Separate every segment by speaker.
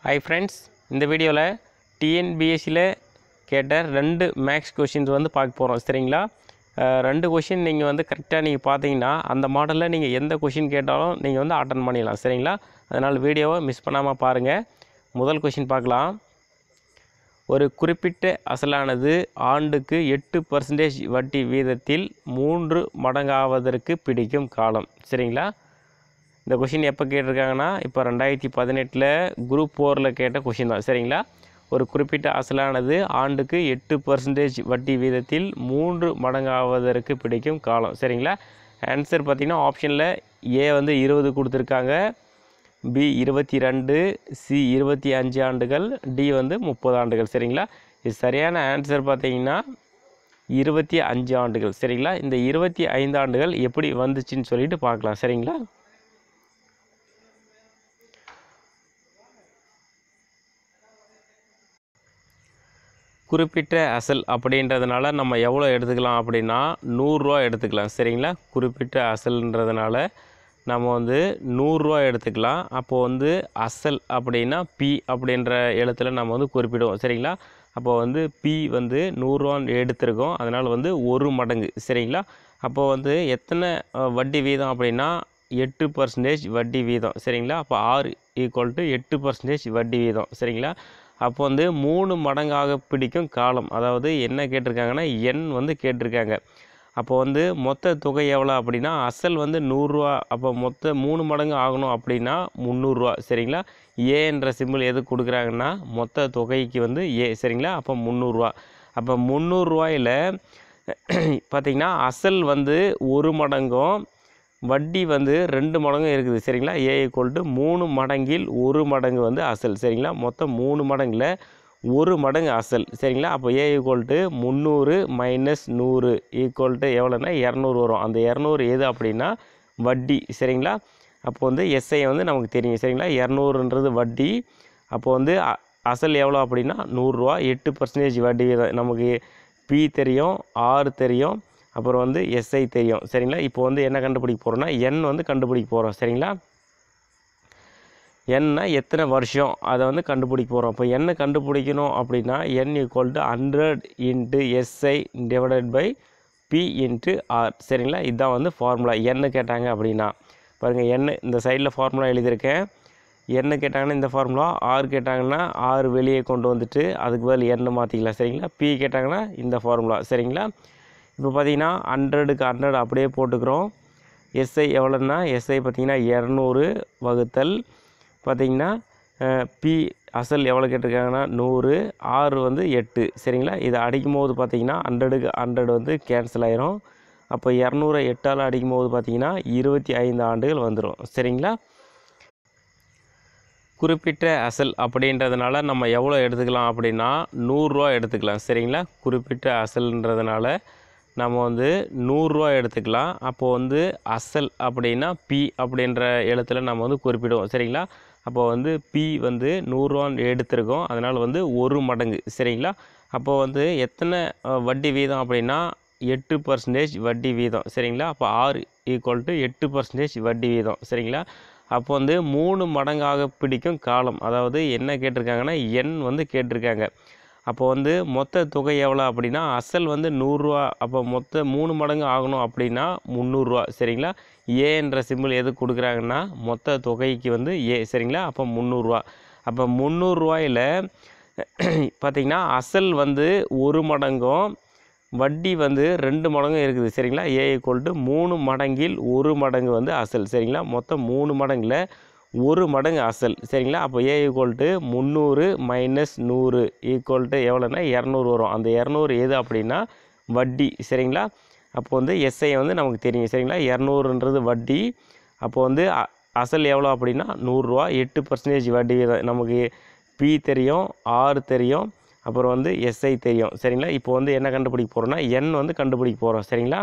Speaker 1: hi friends இந்த வீடியோவில் டிஎன்பிஎஸ்சியில் கேட்ட ரெண்டு மேக்ஸ் கொஷின்ஸ் வந்து பார்க்க போகிறோம் சரிங்களா அஹ் ரெண்டு கொஷின் நீங்கள் வந்து கரெக்டாக நீங்கள் பார்த்தீங்கன்னா அந்த மாடலில் நீங்கள் எந்த கொஷின் கேட்டாலும் நீங்கள் வந்து அட்டன் பண்ணிடலாம் சரிங்களா அதனால் வீடியோவை மிஸ் பண்ணாமல் பாருங்கள் முதல் கொஷின் பார்க்கலாம் ஒரு குறிப்பிட்ட அசலானது ஆண்டுக்கு எட்டு பர்சன்டேஜ் வட்டி வீதத்தில் மூன்று மடங்காவதற்கு பிடிக்கும் காலம் சரிங்களா இந்த கொஷின் எப்போ கேட்டிருக்காங்கன்னா இப்போ ரெண்டாயிரத்தி பதினெட்டில் குரூப் ஃபோரில் கேட்ட கொஷின் தான் சரிங்களா ஒரு குறிப்பிட்ட அசலானது ஆண்டுக்கு எட்டு பர்சன்டேஜ் வட்டி வீதத்தில் மூன்று மடங்காவதற்கு பிடிக்கும் காலம் சரிங்களா ஆன்சர் பார்த்திங்கன்னா ஆப்ஷனில் ஏ வந்து இருபது கொடுத்துருக்காங்க பி இருபத்தி ரெண்டு சி இருபத்தி அஞ்சு ஆண்டுகள் டி வந்து முப்பது ஆண்டுகள் சரிங்களா இது சரியான ஆன்சர் பார்த்தீங்கன்னா இருபத்தி அஞ்சு ஆண்டுகள் சரிங்களா இந்த இருபத்தி ஐந்து ஆண்டுகள் எப்படி வந்துச்சுன்னு சொல்லிட்டு பார்க்கலாம் சரிங்களா குறிப்பிட்ட அசல் அப்படின்றதுனால நம்ம எவ்வளோ எடுத்துக்கலாம் அப்படின்னா நூறுரூவா எடுத்துக்கலாம் சரிங்களா குறிப்பிட்ட அசல்ன்றதுனால நம்ம வந்து நூறுரூவா எடுத்துக்கலாம் அப்போது வந்து அசல் அப்படின்னா பி அப்படின்ற எழுத்துல நம்ம வந்து குறிப்பிடுவோம் சரிங்களா அப்போ வந்து பி வந்து நூறுரூவா எடுத்திருக்கோம் அதனால் வந்து ஒரு மடங்கு சரிங்களா அப்போது வந்து எத்தனை அஹ், வட்டி வீதம் அப்படின்னா எட்டு பர்சன்டேஜ் வட்டி வீதம் சரிங்களா அப்போ ஆறு ஈக்குவல் டு எட்டு பர்சன்டேஜ் வட்டி வீதம் சரிங்களா அப்போ வந்து மூணு மடங்காக பிடிக்கும் காலம் அதாவது என்ன கேட்டிருக்காங்கன்னா எண் வந்து கேட்டிருக்காங்க அப்போ வந்து மொத்த தொகை எவ்வளோ அப்படின்னா அசல் வந்து நூறுரூவா அப்போ மொத்த மூணு மடங்கு ஆகணும் அப்படின்னா முந்நூறுரூவா சரிங்களா ஏ என்ற சிம்பிள் எது கொடுக்குறாங்கன்னா மொத்த தொகைக்கு வந்து ஏ சரிங்களா அப்போ முந்நூறுரூவா அப்போ முந்நூறுரூவாயில் பார்த்திங்கன்னா அசல் வந்து ஒரு மடங்கும் வட்டி வந்து ரெண்டு மடங்கும் இருக்குது சரிங்களா ஏ ஈக்குவல் டு மூணு மடங்கில் ஒரு மடங்கு வந்து அசல் சரிங்களா மொத்தம் மூணு மடங்கில் ஒரு மடங்கு அசல் சரிங்களா அப்போ ஏ ஈக்குவல் டு முந்நூறு மைனஸ் நூறு ஈக்குவல் டு எவ்வளோன்னா இரநூறு வரும் அந்த இரநூறு எது அப்படின்னா வட்டி சரிங்களா அப்போ வந்து எஸ்ஐ வந்து நமக்கு தெரியும் சரிங்களா இரநூறுன்றது வட்டி அப்போ வந்து அ- அசல் எவ்வளோ அப்படின்னா நூறுரூவா எட்டு பர்சன்டேஜ் வட்டி வீதம் நமக்கு பி தெரியும் ஆர் தெரியும் அப்புறம் வந்து எஸ்ஐ தெரியும் சரிங்களா இப்போ வந்து என்ன கண்டுபிடிக்க போகிறோம்னா எண் வந்து கண்டுபிடிக்க போகிறோம் சரிங்களா எண்ணை எத்தனை வருஷம் அதை வந்து கண்டுபிடிக்க போகிறோம் இப்போ எண்ணை கண்டுபிடிக்கணும் அப்படின்னா N equal to hundred into SI divided by P into R சரிங்களா இதுதான் வந்து ஃபார்முலா என்ன கேட்டாங்க அப்படின்னா பாருங்கள் எண்ணு இந்த சைடில் ஃபார்முலா எழுதியிருக்கேன் என்ன கேட்டாங்கன்னா இந்த ஃபார்முலா ஆர் கேட்டாங்கன்னா ஆறு வெளியே கொண்டு வந்துட்டு அதுக்கு பதில் எண்ணை மாற்றிக்கலாம் சரிங்களா பி கேட்டாங்கன்னா இந்த ஃபார்முலா சரிங்களா இப்போ பார்த்தீங்கன்னா ஹண்ட்ரடுக்கு ஹண்ட்ரட் அப்படியே போட்டுக்கிறோம் எஸ்ஐ எவ்வளோன்னா எஸ்ஐ பார்த்தீங்கன்னா இரநூறு வகுத்தல் பார்த்தீங்கன்னா பி அசல் எவ்வளோ கேட்டிருக்காங்கன்னா நூறு ஆறு வந்து எட்டு சரிங்களா இதை அடிக்கும் போது பார்த்தீங்கன்னா ஹண்ட்ரடுக்கு ஹண்ட்ரட் வந்து கேன்சல் ஆயிரும் அப்போ இரநூறு எட்டால் அடிக்கும் போது பார்த்தீங்கன்னா இருபத்தி ஐந்து ஆண்டுகள் வந்துடும் சரிங்களா குறிப்பிட்ட அசல் அப்படின்றதுனால நம்ம எவ்வளோ எடுத்துக்கலாம் அப்படின்னா நூறுரூவா எடுத்துக்கலாம் சரிங்களா குறிப்பிட்ட அசல்ன்றதுனால நம்ம வந்து நூறுரூவா எடுத்துக்கலாம் அப்போது வந்து அசல் அப்படின்னா பி அப்படின்ற எழுத்துல நம்ம வந்து குறிப்பிடுவோம் சரிங்களா அப்போ வந்து பி வந்து நூறுரூவா எடுத்திருக்கோம் அதனால் வந்து ஒரு மடங்கு சரிங்களா அப்போது வந்து எத்தனை அஹ், வட்டி வீதம் அப்படின்னா எட்டு பர்சன்டேஜ் வட்டி வீதம் சரிங்களா அப்போ ஆறு ஈக்குவல் டு எட்டு பர்சன்டேஜ் வட்டி வீதம் சரிங்களா அப்போ வந்து மூணு மடங்காக பிடிக்கும் காலம் அதாவது என்ன கேட்டிருக்காங்கன்னா எண் வந்து கேட்டிருக்காங்க அப்போ வந்து மொத்த தொகை எவ்வளோ அப்படின்னா அசல் வந்து நூறுரூவா அப்போ மொத்த மூணு மடங்கு ஆகணும் அப்படின்னா முந்நூறுரூவா சரிங்களா ஏ என்ற சிம்பிள் எது கொடுக்குறாங்கன்னா மொத்த தொகைக்கு வந்து ஏ சரிங்களா அப்போ முந்நூறுரூவா அப்போ முந்நூறுரூவாயில் பார்த்திங்கன்னா அசல் வந்து ஒரு மடங்கும் வட்டி வந்து ரெண்டு மடங்கும் இருக்குது சரிங்களா ஏ ஈக்குவல் டு மூணு மடங்கில் ஒரு மடங்கு வந்து அசல் சரிங்களா மொத்தம் மூணு மடங்கில் ஒரு மடங்கு அசல் சரிங்களா அப்போ ஏ ஈக்குவல் டு முந்நூறு மைனஸ் நூறு ஈக்குவல் டு எவ்வளோன்னா இரநூறு வரும் அந்த இரநூறு எது அப்படின்னா வட்டி சரிங்களா அப்போ வந்து எஸ்ஐ வந்து நமக்கு தெரியும் சரிங்களா இரநூறுன்றது வட்டி அப்போ வந்து அ- அசல் எவ்வளோ அப்படின்னா நூறுரூவா எட்டு பர்சன்டேஜ் வட்டி வீதம் நமக்கு பி தெரியும் ஆர் தெரியும் அப்புறம் வந்து எஸ்ஐ தெரியும் சரிங்களா இப்போ வந்து என்ன கண்டுபிடிக்க போகிறோம்னா எண் வந்து கண்டுபிடிக்க போகிறோம் சரிங்களா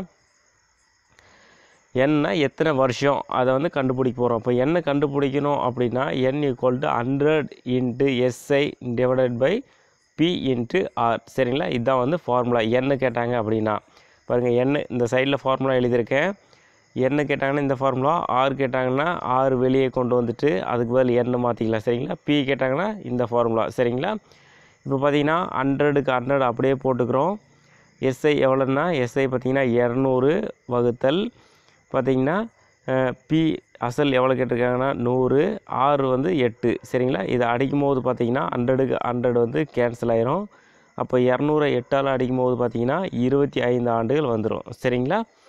Speaker 1: எண்ணை எத்தனை வருஷம் அதை வந்து கண்டுபிடிக்க போகிறோம் இப்போ எண்ணை கண்டுபிடிக்கணும் அப்படின்னா N equal to hundred into SI divided by P into R சரிங்களா இதுதான் வந்து ஃபார்முலா என்ன கேட்டாங்க அப்படின்னா பாருங்கள் எண்ணு இந்த சைடில் ஃபார்முலா எழுதியிருக்கேன் என்ன கேட்டாங்கன்னா இந்த ஃபார்முலா ஆறு கேட்டாங்கன்னா ஆறு வெளியே கொண்டு வந்துட்டு அதுக்கு பதில் என்ன மாற்றிக்கலாம் சரிங்களா பி கேட்டாங்கன்னா இந்த ஃபார்முலா சரிங்களா இப்போ பார்த்தீங்கன்னா ஹண்ட்ரடுக்கு ஹண்ட்ரட் அப்படியே போட்டுக்கிறோம் எஸ்ஐ எவ்வளோன்னா எஸ்ஐ பார்த்தீங்கன்னா இரநூறு வகுத்தல் பார்த்தீங்கன்னா பி அசல் எவ்வளோ கேட்டிருக்காங்கன்னா நூறு ஆறு வந்து எட்டு சரிங்களா இதை அடிக்கும் போது பார்த்தீங்கன்னா ஹண்ட்ரடுக்கு ஹண்ட்ரட் வந்து கேன்சல் ஆயிரும் அப்போ இரநூறு எட்டால் அடிக்கும் போது பார்த்தீங்கன்னா இருபத்தி ஐந்து ஆண்டுகள் வந்துடும் சரிங்களா